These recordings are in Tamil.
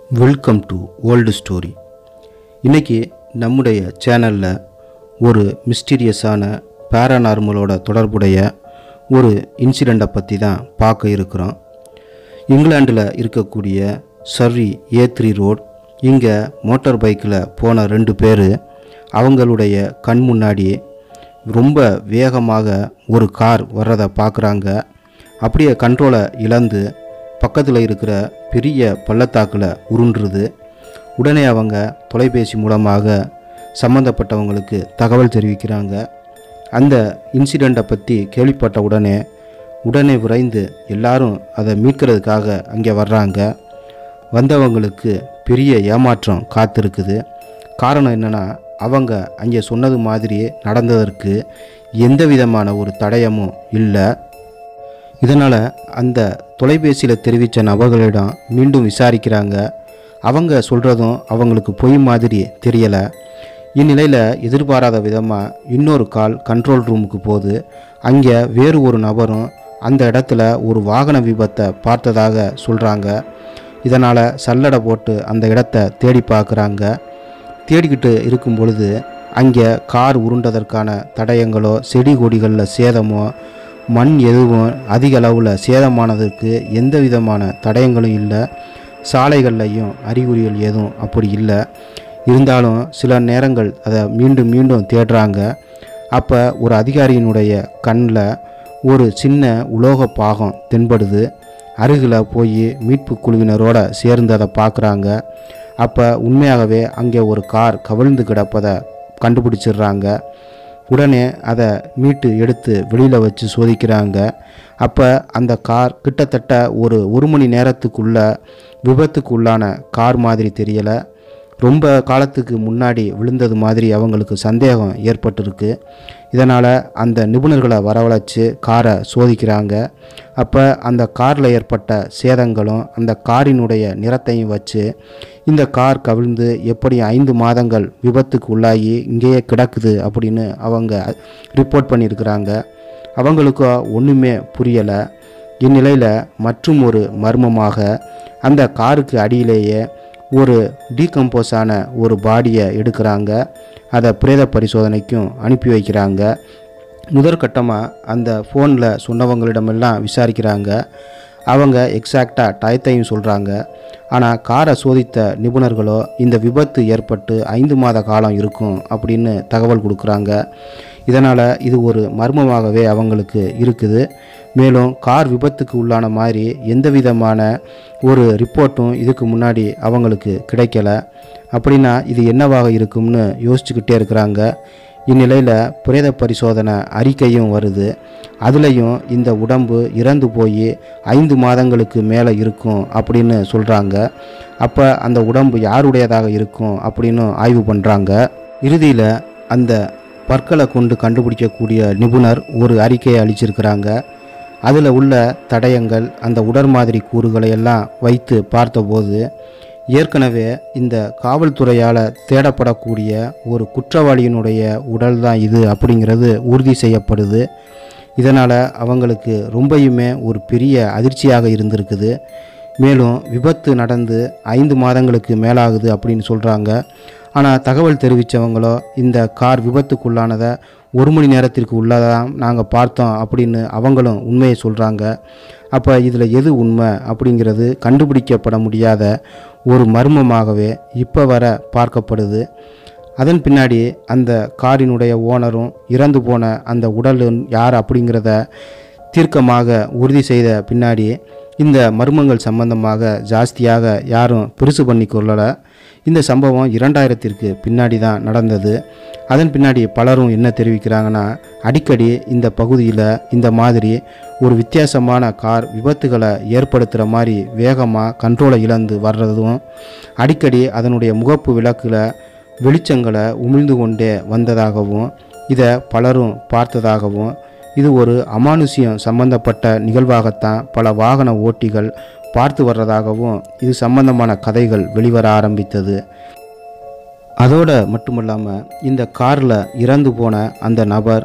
வெல்கம் டு ஓல்டு ஸ்டோரி இன்றைக்கி நம்முடைய சேனலில் ஒரு மிஸ்டீரியஸான பேராநார்மலோட தொடர்புடைய ஒரு இன்சிடெண்ட்டை பற்றி தான் பார்க்க இருக்கிறோம் இங்கிலாண்டில் இருக்கக்கூடிய சர்ரி ஏ த்ரீ ரோட் இங்கே மோட்டார் பைக்கில் போன ரெண்டு பேர் அவங்களுடைய கண் முன்னாடி ரொம்ப வேகமாக ஒரு கார் வர்றதை பார்க்குறாங்க அப்படியே கண்ட்ரோலை இழந்து பக்கத்தில் இருக்கிற பெரிய பள்ளத்தாக்கில் உருண்டுருது உடனே அவங்க தொலைபேசி மூலமாக சம்மந்தப்பட்டவங்களுக்கு தகவல் தெரிவிக்கிறாங்க அந்த இன்சிடெண்ட்டை பற்றி கேள்விப்பட்ட உடனே உடனே விரைந்து எல்லாரும் அதை மீட்கிறதுக்காக அங்கே வர்றாங்க வந்தவங்களுக்கு பெரிய ஏமாற்றம் காத்திருக்குது காரணம் என்னென்னா அவங்க அங்கே சொன்னது மாதிரியே நடந்ததற்கு எந்த விதமான ஒரு தடயமும் இல்லை இதனால் அந்த தொலைபேசியில் தெரிவித்த நபர்களிடம் மீண்டும் விசாரிக்கிறாங்க அவங்க சொல்கிறதும் அவங்களுக்கு பொய் மாதிரி தெரியலை இந்நிலையில் எதிர்பாராத விதமாக இன்னொரு கால் கண்ட்ரோல் ரூமுக்கு போகுது அங்கே வேறு ஒரு நபரும் அந்த இடத்துல ஒரு வாகன விபத்தை பார்த்ததாக சொல்கிறாங்க இதனால் சல்லடை போட்டு அந்த இடத்த தேடி பார்க்குறாங்க தேடிக்கிட்டு இருக்கும் பொழுது அங்கே கார் உருண்டதற்கான தடயங்களோ செடி கொடிகளில் சேதமோ மண் எதுவும் அதிக அளவில் சேதமானதற்கு எந்த விதமான தடயங்களும் இல்லை சாலைகள்லையும் அறிகுறிகள் எதுவும் அப்படி இல்லை இருந்தாலும் சில நேரங்கள் அதை மீண்டும் மீண்டும் தேடுறாங்க அப்போ ஒரு அதிகாரியினுடைய கண்ணில் ஒரு சின்ன உலோக பாகம் தென்படுது அருகில் போய் மீட்பு குழுவினரோட சேர்ந்து அதை பார்க்குறாங்க அப்போ உண்மையாகவே அங்கே ஒரு கார் கவிழ்ந்து கிடப்பதை கண்டுபிடிச்சிடுறாங்க உடனே அதை மீட்டு எடுத்து வெளியில் வச்சு சோதிக்கிறாங்க அப்போ அந்த கார் கிட்டத்தட்ட ஒரு ஒரு மணி நேரத்துக்குள்ள விபத்துக்கு உள்ளான கார் மாதிரி தெரியலை ரொம்ப காலத்துக்கு முன்னாடி விழுந்தது மாதிரி அவங்களுக்கு சந்தேகம் ஏற்பட்டிருக்கு இதனால் அந்த நிபுணர்களை வரவழைச்சு காரை சோதிக்கிறாங்க அப்போ அந்த காரில் ஏற்பட்ட சேதங்களும் அந்த காரினுடைய நிறத்தையும் வச்சு இந்த கார் கவிழ்ந்து எப்படி ஐந்து மாதங்கள் விபத்துக்கு உள்ளாகி இங்கேயே கிடக்குது அப்படின்னு அவங்க ரிப்போர்ட் பண்ணியிருக்கிறாங்க அவங்களுக்கு ஒன்றுமே புரியலை இந்நிலையில் மற்றும் ஒரு மர்மமாக அந்த காருக்கு அடியிலேயே ஒரு டீகம்போஸ் ஆன ஒரு பாடியை எடுக்கிறாங்க அதை பிரேத பரிசோதனைக்கும் அனுப்பி வைக்கிறாங்க முதற்கட்டமாக அந்த ஃபோனில் சொன்னவங்களிடமெல்லாம் விசாரிக்கிறாங்க அவங்க எக்ஸாக்டாக டயத்தையும் சொல்கிறாங்க ஆனால் காரை சோதித்த நிபுணர்களோ இந்த விபத்து ஏற்பட்டு ஐந்து மாத காலம் இருக்கும் அப்படின்னு தகவல் கொடுக்குறாங்க இதனால் இது ஒரு மர்மமாகவே அவங்களுக்கு இருக்குது மேலும் கார் விபத்துக்கு உள்ளான மாதிரி எந்த விதமான ஒரு ரிப்போர்ட்டும் இதுக்கு முன்னாடி அவங்களுக்கு கிடைக்கல அப்படின்னா இது என்னவாக இருக்கும்னு யோசிச்சுக்கிட்டே இருக்கிறாங்க இந்நிலையில் பிரேத பரிசோதனை அறிக்கையும் வருது அதுலேயும் இந்த உடம்பு இறந்து போய் ஐந்து மாதங்களுக்கு மேலே இருக்கும் அப்படின்னு சொல்கிறாங்க அப்போ அந்த உடம்பு யாருடையதாக இருக்கும் அப்படின்னு ஆய்வு பண்ணுறாங்க இறுதியில் அந்த பற்களை கொண்டு கண்டுபிடிக்கக்கூடிய நிபுணர் ஒரு அறிக்கையை அளிச்சிருக்கிறாங்க அதில் உள்ள தடயங்கள் அந்த உடற் மாதிரி கூறுகளை எல்லாம் வைத்து பார்த்தபோது ஏற்கனவே இந்த காவல்துறையால் தேடப்படக்கூடிய ஒரு குற்றவாளியினுடைய உடல் தான் இது அப்படிங்கிறது உறுதி செய்யப்படுது இதனால் அவங்களுக்கு ரொம்பயுமே ஒரு பெரிய அதிர்ச்சியாக இருந்திருக்குது மேலும் விபத்து நடந்து ஐந்து மாதங்களுக்கு மேலாகுது அப்படின்னு சொல்கிறாங்க ஆனால் தகவல் தெரிவித்தவங்களோ இந்த கார் விபத்துக்குள்ளானதை ஒரு மணி நேரத்திற்கு உள்ளதான் நாங்கள் பார்த்தோம் அப்படின்னு அவங்களும் உண்மையை சொல்கிறாங்க அப்போ இதில் எது உண்மை அப்படிங்கிறது கண்டுபிடிக்கப்பட முடியாத ஒரு மர்மமாகவே இப்போ வர பார்க்கப்படுது அதன் பின்னாடி அந்த காரினுடைய ஓனரும் இறந்து போன அந்த உடல் யார் அப்படிங்கிறத தீர்க்கமாக உறுதி செய்த பின்னாடி இந்த மர்மங்கள் சம்பந்தமாக ஜாஸ்தியாக யாரும் பெருசு பண்ணி கொள்ளலை இந்த சம்பவம் இரண்டாயிரத்திற்கு பின்னாடி தான் நடந்தது அதன் பின்னாடி பலரும் என்ன தெரிவிக்கிறாங்கன்னா அடிக்கடி இந்த பகுதியில் இந்த மாதிரி ஒரு வித்தியாசமான கார் விபத்துகளை ஏற்படுத்துகிற மாதிரி வேகமாக கண்ட்ரோலை இழந்து வர்றதும் அடிக்கடி அதனுடைய முகப்பு விளக்கில் வெளிச்சங்களை உமிழ்ந்து கொண்டே வந்ததாகவும் இதை பலரும் பார்த்ததாகவும் இது ஒரு அமானுஷ்யம் சம்பந்தப்பட்ட நிகழ்வாகத்தான் பல வாகன ஓட்டிகள் பார்த்து வர்றதாகவும் இது சம்பந்தமான கதைகள் வெளிவர ஆரம்பித்தது அதோடு மட்டுமல்லாமல் இந்த காரில் இறந்து போன அந்த நபர்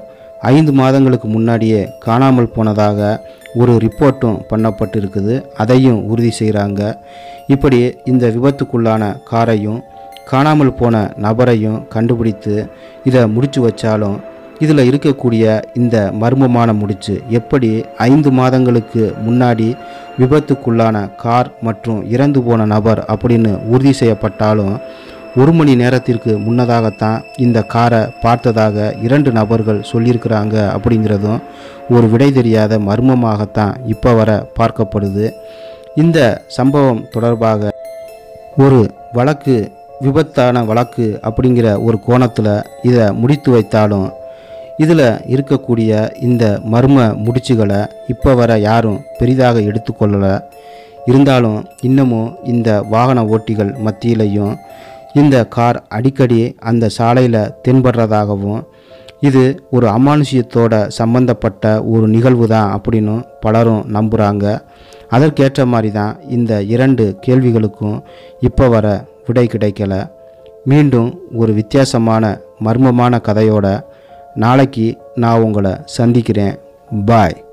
ஐந்து மாதங்களுக்கு முன்னாடியே காணாமல் போனதாக ஒரு ரிப்போர்ட்டும் பண்ணப்பட்டிருக்குது அதையும் உறுதி செய்கிறாங்க இப்படி இந்த விபத்துக்குள்ளான காரையும் காணாமல் போன நபரையும் கண்டுபிடித்து இதை முடிச்சு வச்சாலும் இதில் இருக்கக்கூடிய இந்த மர்மமான முடிச்சு எப்படி ஐந்து மாதங்களுக்கு முன்னாடி விபத்துக்குள்ளான கார் மற்றும் இறந்து போன நபர் அப்படின்னு உறுதி செய்யப்பட்டாலும் ஒரு மணி நேரத்திற்கு முன்னதாகத்தான் இந்த காரை பார்த்ததாக இரண்டு நபர்கள் சொல்லியிருக்கிறாங்க அப்படிங்கிறதும் ஒரு விடை தெரியாத மர்மமாகத்தான் இப்போ வர பார்க்கப்படுது இந்த சம்பவம் தொடர்பாக ஒரு வழக்கு விபத்தான வழக்கு அப்படிங்கிற ஒரு கோணத்தில் இதை முடித்து வைத்தாலும் இதில் இருக்கக்கூடிய இந்த மர்ம முடிச்சுகளை இப்போ வர யாரும் பெரிதாக எடுத்துக்கொள்ளலை இருந்தாலும் இன்னமும் இந்த வாகன ஓட்டிகள் மத்தியிலையும் இந்த கார் அடிக்கடி அந்த சாலையில் தென்படுறதாகவும் இது ஒரு அமானுஷ்யத்தோட சம்பந்தப்பட்ட ஒரு நிகழ்வு தான் அப்படின்னு பலரும் நம்புகிறாங்க அதற்கேற்ற மாதிரி தான் இந்த இரண்டு கேள்விகளுக்கும் இப்போ வர விடை கிடைக்கல மீண்டும் ஒரு வித்தியாசமான மர்மமான கதையோட நாளைக்கு நான் உங்களை சந்திக்கிறேன் பாய்